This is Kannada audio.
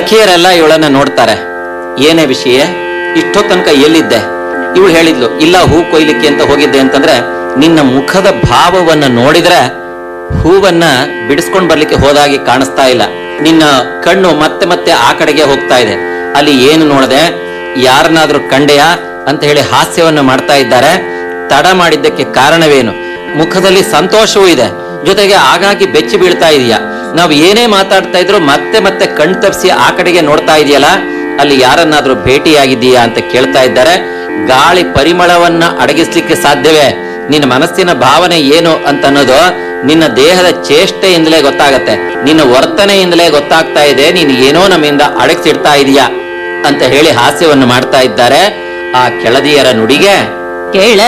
ಸಖಿಯರೆಲ್ಲ ಇವಳನ್ನ ನೋಡ್ತಾರೆ ಏನೇ ವಿಷಯ ಇಷ್ಟೋ ತನಕ ಎಲ್ಲಿದ್ದೆ ಇವಳು ಹೇಳಿದ್ಲು ಇಲ್ಲ ಹೂ ಕೊಯ್ಲಿಕ್ಕೆ ಅಂತ ಹೋಗಿದ್ದೆ ಅಂತಂದ್ರೆ ನಿನ್ನ ಮುಖದ ಭಾವವನ್ನ ನೋಡಿದ್ರೆ ಹೂವನ್ನ ಬಿಡಿಸ್ಕೊಂಡ್ ಬರ್ಲಿಕ್ಕೆ ಹೋದಾಗಿ ಕಾಣಿಸ್ತಾ ಇಲ್ಲ ನಿನ್ನ ಕಣ್ಣು ಮತ್ತೆ ಮತ್ತೆ ಆ ಕಡೆಗೆ ಹೋಗ್ತಾ ಇದೆ ಅಲ್ಲಿ ಏನು ನೋಡದೆ ಯಾರನ್ನಾದ್ರೂ ಕಂಡೆಯಾ ಅಂತ ಹೇಳಿ ಹಾಸ್ಯವನ್ನ ಮಾಡ್ತಾ ಇದ್ದಾರೆ ತಡ ಮಾಡಿದ್ದಕ್ಕೆ ಕಾರಣವೇನು ಮುಖದಲ್ಲಿ ಸಂತೋಷವೂ ಇದೆ ಜೊತೆಗೆ ಆಗಾಗಿ ಬೆಚ್ಚಿ ಬೀಳ್ತಾ ಇದೆಯಾ ನಾವು ಏನೇ ಮಾತಾಡ್ತಾ ಇದ್ರು ಮತ್ತೆ ಮತ್ತೆ ಕಣ್ ತಪ್ಸಿ ಆ ಕಡೆಗೆ ನೋಡ್ತಾ ಇದೆಯಲ್ಲ ಅಲ್ಲಿ ಯಾರನ್ನಾದ್ರೂ ಭೇಟಿಯಾಗಿದ್ದೀಯಾ ಅಂತ ಕೇಳ್ತಾ ಇದ್ದಾರೆ ಗಾಳಿ ಪರಿಮಳವನ್ನ ಅಡಗಿಸ್ಲಿಕ್ಕೆ ಸಾಧ್ಯವೇ ನಿನ್ನ ಮನಸ್ಸಿನ ಭಾವನೆ ಏನು ಅಂತ ಅನ್ನೋದು ನಿನ್ನ ದೇಹದ ಚೇಷ್ಟೆಯಿಂದಲೇ ಗೊತ್ತಾಗತ್ತೆ ನಿನ್ನ ವರ್ತನೆಯಿಂದಲೇ ಗೊತ್ತಾಗ್ತಾ ಇದೆ ನೀನು ಏನೋ ನಮ್ಮಿಂದ ಅಡಗಿಸಿಡ್ತಾ ಇದೀಯಾ ಅಂತ ಹೇಳಿ ಹಾಸ್ಯವನ್ನು ಮಾಡ್ತಾ ಇದ್ದಾರೆ ಆ ಕೆಳದಿಯರ ನುಡಿಗೆ ಕೆಳ